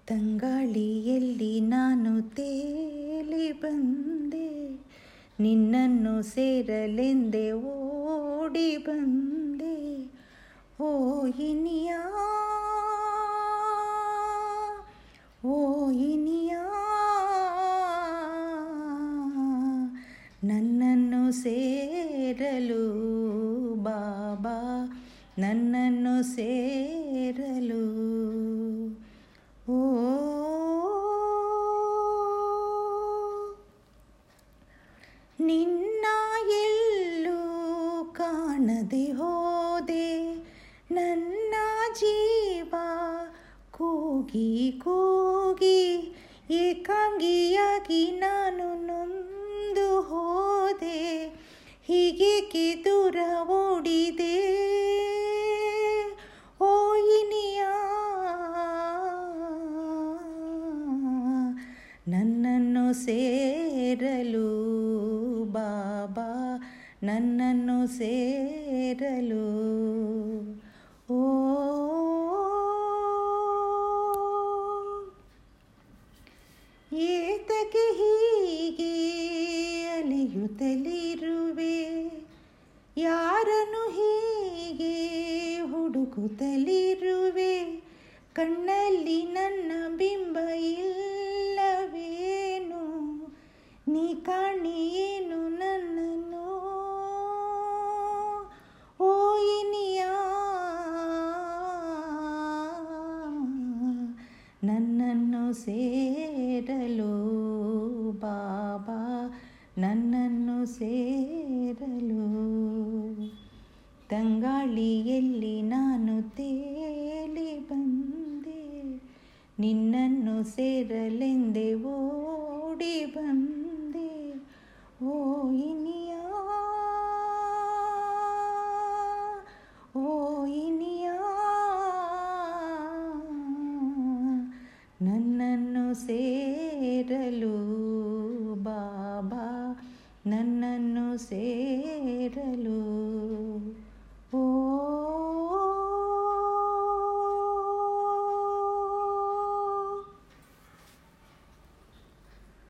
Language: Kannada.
ತಂಗಾಳಿಯಲ್ಲಿ ನಾನು ತೇಲಿ ಬಂದೆ ನಿನ್ನನ್ನು ಸೇರಲೆಂದೆ ಓಡಿ ಬಂದೆ ಓ ಇನಿಯ ಓ ಇನಿಯ ನನ್ನನ್ನು ಸೇರಲು ಬಾಬಾ ನನ್ನನ್ನು ಸೇರಲು ಓ ನಿನ್ನ ಎಲ್ಲೂ ಕಾಣದೆ ಹೋದೆ ನನ್ನ ಜೀವ ಕೂಗಿ ಕೂಗಿ ಏಕಾಂಗಿಯಾಗಿ ನಾನು ನೊಂದು ಹೋದೆ ಹೀಗೇಕೆ ದೂರ ಓಡಿದೆ ಓ ಇನಿಯ ನನ್ನನ್ನು ಸೇರಲು ಬಾಬಾ ನನ್ನನ್ನು ಸೇರಲು ಓ ಏತಕ್ಕೆ ಹೀಗೆ ಅಲೆಯುತ್ತಲಿರುವೆ ಯಾರನ್ನು ಹೀಗೆ ಹುಡುಕುತ್ತಲಿರುವೆ ಕಣ್ಣಲ್ಲಿ ನನ್ನ ಬಿಂಬ ಇಲ್ಲವೇನು ನೀ ಕಾಣಿಯೇನು ನನ್ನನ್ನು ಓ ಇನಿಯ ನನ್ನನ್ನು ಸೇರಲು ಬಾಬಾ ನನ್ನನ್ನು ಸೇರಲು ತಂಗಾಳಿಯಲ್ಲಿ ನಾನು ತೇಲಿ ಬಂದೆ ನಿನ್ನನ್ನು ಸೇರಲೆಂದೆ ಓಡಿ ಬಂದೆ ಓ ಇನಿಯ ಓ ಇನಿಯ ನನ್ನನ್ನು ಸೇರಲು ಬಾಬಾ ನನ್ನನ್ನು ಸೇರಲು